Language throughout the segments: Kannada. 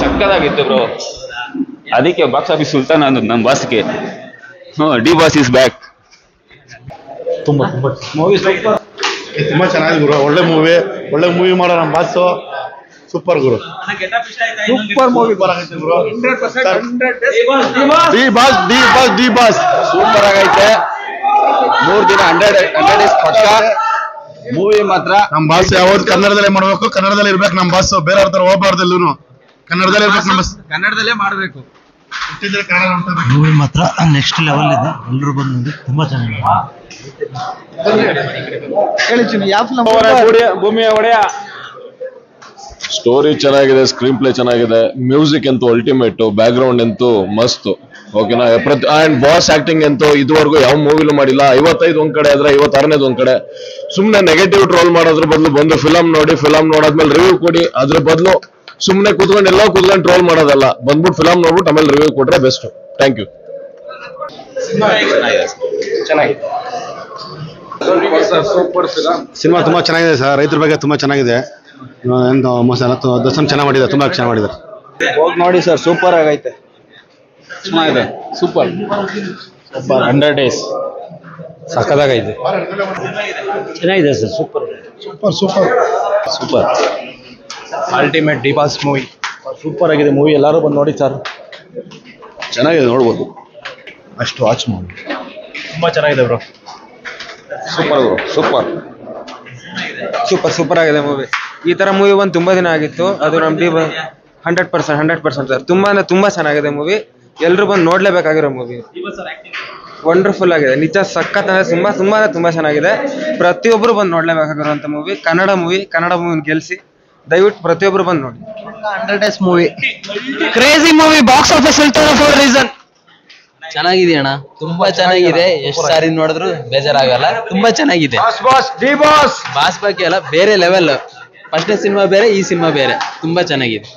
ಸಕ್ಕದಾಗಿತ್ತು ಬ್ರೋ ಅದಕ್ಕೆ ಬಾಕ್ಸ್ ಆಫೀಸ್ ಸುಲ್ತಾನ್ ಅನ್ನೋದು ನಮ್ಮ ಬಾಸ್ಗೆ ಹ್ಞೂ ಡಿ ಬಾಸ್ ಇಸ್ ಬ್ಯಾಕ್ ತುಂಬಾ ತುಂಬಾ ಮೂವಿ ಸೂಪರ್ ತುಂಬಾ ಚೆನ್ನಾಗಿದೆ ಗುರು ಒಳ್ಳೆ ಮೂವಿ ಒಳ್ಳೆ ಮೂವಿ ಮಾಡೋ ನಮ್ಮ ಬಾಸು ಸೂಪರ್ ಗುರು ಸೂಪರ್ ಮೂವಿ ಗುರು D boss D boss D boss super ಆಗೈತೆ ಮೂರ್ ದಿನ ಹಂಡ್ರೆಡ್ ಹಂಡ್ರೆಡ್ ಡೇಸ್ ಪಕ್ಕ ಮೂವಿ ಮಾತ್ರ ನಮ್ಮ ಬಾಸ್ ಯಾವತ್ತು ಕನ್ನಡದಲ್ಲೇ ಮಾಡ್ಬೇಕು ಕನ್ನಡದಲ್ಲಿ ಇರ್ಬೇಕು ನಮ್ಮ ಬಾಸ್ ಬೇರೆ ಅವ್ರ ತರ ಹೋಗ್ಬಾರ್ದು ಎಲ್ಲೂನು ಕನ್ನಡದಲ್ಲೇ ಇರ್ಬೇಕು ನಮ್ಮ ಬಾಸ್ ಕನ್ನಡದಲ್ಲೇ ಮಾಡಬೇಕು ಮೂವಿ ಮಾತ್ರ ನೆಕ್ಸ್ಟ್ ಲೆವೆಲ್ ಇದೆ ಎಲ್ಲರೂ ಬಂದು ನೋಡಿ ತುಂಬಾ ಚೆನ್ನಾಗಿದೆ ಹೇಳಿ ಚಿನ್ನು ಯಾವ ಫಿಲಂ ಭೂಮಿಯ ಒಡೆಯ ಸ್ಟೋರಿ ಚೆನ್ನಾಗಿದೆ ಸ್ಕ್ರೀನ್ ಪ್ಲೇ ಚೆನ್ನಾಗಿದೆ ಮ್ಯೂಸಿಕ್ ಅಂತೂ ಅಲ್ಟಿಮೇಟ್ ಬ್ಯಾಕ್ ಗ್ರೌಂಡ್ ಅಂತೂ ಮಸ್ತ್ ಓಕೆನಾ ಪ್ರತಿ ಅಂಡ್ ಬಾಸ್ ಆಕ್ಟಿಂಗ್ ಅಂತೂ ಇದುವರೆಗೂ ಯಾವ ಮೂವಿಲೂ ಮಾಡಿಲ್ಲ ಐವತ್ತೈದು ಒಂದ್ ಕಡೆ ಆದ್ರೆ ಐವತ್ತಾರನೇದು ಒಂದ್ ಕಡೆ ಸುಮ್ನೆ ನೆಗೆಟಿವ್ ಟ್ರೋಲ್ ಮಾಡೋದ್ರ ಬದಲು ಬಂದು ಫಿಲಮ್ ನೋಡಿ ಫಿಲಮ್ ನೋಡಾದ್ಮೇಲೆ ರಿವ್ಯೂ ಕೊಡಿ ಅದ್ರ ಬದಲು ಸುಮ್ನೆ ಕೂತ್ಕೊಂಡು ಎಲ್ಲ ಕೂತ್ಕೊಂಡು ಟ್ರೋಲ್ ಮಾಡೋದಲ್ಲ ಬಂದ್ಬಿಟ್ಟು ಫಿಲಮ್ ನೋಡ್ಬಿಟ್ಟು ಆಮೇಲೆ ರಿವ್ಯೂ ಕೊಟ್ರೆ ಬೆಸ್ಟ್ ಥ್ಯಾಂಕ್ ಯು ಸಿನಿಮಾ ತುಂಬಾ ಚೆನ್ನಾಗಿದೆ ಸರ್ ರೈತರ ಬಗ್ಗೆ ತುಂಬಾ ಚೆನ್ನಾಗಿದೆ ಎಂದು ಮೋಸ ದರ್ಶನ್ ಚೆನ್ನಾಗಿ ಮಾಡಿದ್ದಾರೆ ತುಂಬಾ ಚೆನ್ನಾಗಿ ಮಾಡಿದ್ದಾರೆ ಹೋಗಿ ನೋಡಿ ಸರ್ ಸೂಪರ್ ಆಗೈತೆ ಚೆನ್ನಾಗಿದೆ ಸೂಪರ್ ಸೂಪರ್ ಹಂಡ್ರೆಡ್ ಡೇಸ್ ಸಕ್ಕದಾಗೈತೆ ಚೆನ್ನಾಗಿದೆ sir super super super super ultimate D boss movie super ಆಗಿದೆ ಮೂವಿ ಎಲ್ಲರೂ ಬಂದು ನೋಡಿ ಸರ್ ಚೆನ್ನಾಗಿದೆ ನೋಡ್ಬೋದು ಅಷ್ಟು ವಾಚ್ ಮೂವಿ ತುಂಬಾ ಚೆನ್ನಾಗಿದೆ bro super super super super ಆಗಿದೆ ಮೂವಿ ಈ ತರ ಮೂವಿ ಬಂದು ತುಂಬಾ ದಿನ ಆಗಿತ್ತು ಅದು ನಮ್ D hundred percent hundred percent sir ತುಂಬಾ ಅಂದ್ರೆ ತುಂಬಾ ಚೆನ್ನಾಗಿದೆ ಮೂವಿ ಎಲ್ರು ಬಂದು ನೋಡ್ಲೇಬೇಕಾಗಿರೋ ಮೂವಿ ವಂಡರ್ಫುಲ್ ಆಗಿದೆ ನಿಜ ಸಖತ್ ಅಂದ್ರೆ ತುಂಬಾ ತುಂಬಾ ಅಂದ್ರೆ ತುಂಬಾ ಚೆನ್ನಾಗಿದೆ ಪ್ರತಿಯೊಬ್ರು ಬಂದು ನೋಡ್ಲೇಬೇಕಾಗಿರುವಂತ movie Kannada movie Kannada movie ಗೆಲ್ಸಿ ದಯವಿಟ್ಟು ಪ್ರತಿಯೊಬ್ರು ಬಂದು ನೋಡಿ hundred days movie crazy movie box office for reason ಚೆನ್ನಾಗಿದೆ ಅಣ್ಣ ತುಂಬಾ ಚೆನ್ನಾಗಿದೆ ಎಷ್ಟು ಸಾರಿ ನೋಡಿದ್ರು ಬೇಜಾರಾಗಲ್ಲ ತುಂಬಾ ಚೆನ್ನಾಗಿದೆ ಬಾಸ್ ಡಿ ಬಾಸ್ ಬಾಸ್ ಬಗ್ಗೆ ಅಲ್ಲ ಬೇರೆ ಲೆವೆಲ್ ಫಸ್ಟ್ನೇ ಸಿನಿಮಾ ಬೇರೆ ಈ ಸಿನಿಮಾ ಬೇರೆ ತುಂಬಾ ಚೆನ್ನಾಗಿದೆ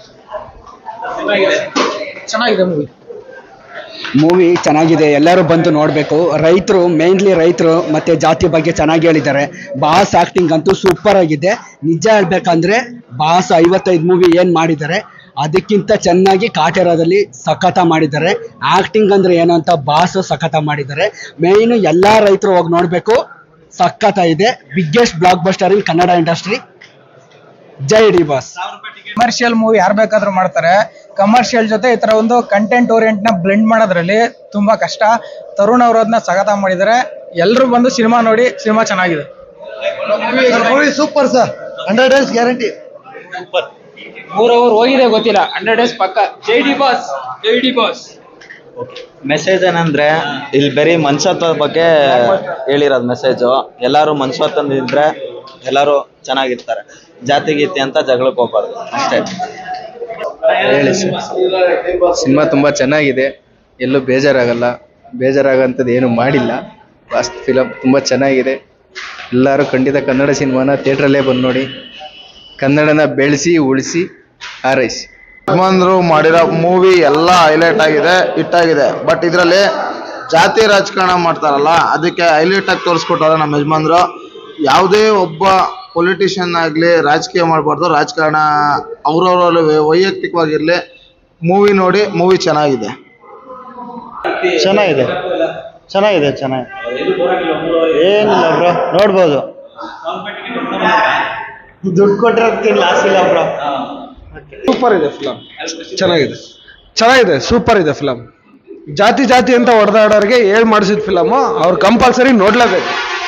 ಚೆನ್ನಾಗಿದೆ ಮೂವಿ ಮೂವಿ ಚೆನ್ನಾಗಿದೆ ಎಲ್ಲರೂ ಬಂದು ನೋಡಬೇಕು ರೈತರು ಮೇನ್ಲಿ ರೈತರು ಮತ್ತೆ ಜಾತಿ ಬಗ್ಗೆ ಚೆನ್ನಾಗಿ ಹೇಳಿದ್ದಾರೆ ಬಾಸ್ ಆಕ್ಟಿಂಗ್ ಅಂತೂ ಸೂಪರ್ ಆಗಿದೆ ನಿಜ ಹೇಳ್ಬೇಕಂದ್ರೆ ಬಾಸ್ ಐವತ್ತೈದು ಮೂವಿ ಏನು ಮಾಡಿದ್ದಾರೆ ಅದಕ್ಕಿಂತ ಚೆನ್ನಾಗಿ ಕಾಟೇರದಲ್ಲಿ ಸಖತ ಮಾಡಿದ್ದಾರೆ ಆಕ್ಟಿಂಗ್ ಅಂದ್ರೆ ಏನು ಅಂತ ಬಾಸ್ ಸಖತ ಮಾಡಿದ್ದಾರೆ ಮೇಯ್ನು ಎಲ್ಲ ರೈತರು ಹೋಗಿ ನೋಡಬೇಕು ಸಖತ ಇದೆ biggest blockbuster in Kannada industry ಜೈ ಡಿ ಬಾಸ್ ಕಮರ್ಷಿಯಲ್ ಮೂವಿ ಯಾರು ಬೇಕಾದ್ರೂ ಮಾಡ್ತಾರೆ ಕಮರ್ಷಿಯಲ್ ಜೊತೆ ಈ ತರ ಒಂದು ಕಂಟೆಂಟ್ ಓರಿಯೆಂಟ್ ನ ಬ್ಲೆಂಡ್ ಮಾಡೋದ್ರಲ್ಲಿ ತುಂಬಾ ಕಷ್ಟ ತರುಣ್ ಅವರು ಅದನ್ನ ಸಗತ ಮಾಡಿದ್ದಾರೆ ಎಲ್ಲರೂ ಬಂದು ಸಿನಿಮಾ ನೋಡಿ ಸಿನಿಮಾ ಚೆನ್ನಾಗಿದೆ super sir hundred days guarantee ಮೂರ್ ಅವರ್ ಹೋಗಿದೆ ಗೊತ್ತಿಲ್ಲ ಹಂಡ್ರೆಡ್ ಡೇಸ್ ಪಕ್ಕ ಜೈ ಡಿ ಬಾಸ್ ಜೈ ಡಿ ಬಾಸ್ ಮೆಸೇಜ್ ಏನಂದ್ರೆ ಇಲ್ಲಿ ಬರೀ ಮನುಷ್ಯತ್ವದ ಬಗ್ಗೆ ಹೇಳಿರೋದು ಮೆಸೇಜು ಎಲ್ಲರೂ ಮನುಷ್ಯತ್ವದಿದ್ರೆ ಎಲ್ಲರೂ ಚೆನ್ನಾಗಿರ್ತಾರೆ ಜಾತಿ ಗೀತಿ ಅಂತ ಜಗಳಕ್ಕೆ ಹೋಗ್ಬಾರ್ದು ಅಷ್ಟೇ ಹೇಳಿ ಸಿನಿಮಾ ತುಂಬಾ ಚೆನ್ನಾಗಿದೆ ಎಲ್ಲೂ ಬೇಜಾರಾಗಲ್ಲ ಬೇಜಾರಾಗಂಥದ್ದು ಏನು ಮಾಡಿಲ್ಲ ಫಾಸ್ಟ್ ಫಿಲಮ್ ತುಂಬಾ ಚೆನ್ನಾಗಿದೆ ಎಲ್ಲರೂ ಖಂಡಿತ ಕನ್ನಡ ಸಿನಿಮಾನ ಥಿಯೇಟ್ರಲ್ಲೇ ಬಂದು ನೋಡಿ ಕನ್ನಡನ ಬೆಳೆಸಿ ಉಳಿಸಿ ಹಾರೈಸಿ ಯಜಮಾನ್ರು ಮಾಡಿರೋ ಮೂವಿ ಎಲ್ಲ ಹೈಲೈಟ್ ಆಗಿದೆ ಹಿಟ್ ಆಗಿದೆ ಬಟ್ ಇದರಲ್ಲಿ ಜಾತಿ ರಾಜಕಾರಣ ಮಾಡ್ತಾರಲ್ಲ ಅದಕ್ಕೆ ಹೈಲೈಟ್ ಆಗಿ ತೋರಿಸ್ಕೊಟ್ಟಾರೆ ನಮ್ಮ ಯಜಮಾನ್ರು ಯಾವುದೇ ಒಬ್ಬ ಪೊಲಿಟಿಷಿಯನ್ ಆಗಲಿ ರಾಜಕೀಯ ಮಾಡಬಾರ್ದು ರಾಜಕಾರಣ ಅವ್ರವ್ರಲ್ಲಿ ವೈಯಕ್ತಿಕವಾಗಿರಲಿ ಮೂವಿ ನೋಡಿ ಮೂವಿ ಚೆನ್ನಾಗಿದೆ ಚೆನ್ನಾಗಿದೆ ಚೆನ್ನಾಗಿದೆ ಚೆನ್ನಾಗಿದೆ ಏನಿಲ್ಲ ಬ್ರೋ ನೋಡ್ಬೋದು ದುಡ್ಡು ಕೊಟ್ಟಿರೋದಕ್ಕೆ ಲಾಸ್ ಇಲ್ಲ ಬ್ರೋ ಸೂಪರ್ ಇದೆ ಫಿಲಮ್ ಚೆನ್ನಾಗಿದೆ ಚೆನ್ನಾಗಿದೆ ಸೂಪರ್ ಇದೆ ಫಿಲಮ್ ಜಾತಿ ಜಾತಿ ಅಂತ ಹೊಡೆದಾಡೋರಿಗೆ ಹೇಳ್ ಮಾಡಿಸಿದ ಫಿಲಮು ಅವ್ರು ಕಂಪಲ್ಸರಿ ನೋಡ್ಲೇಬೇಕು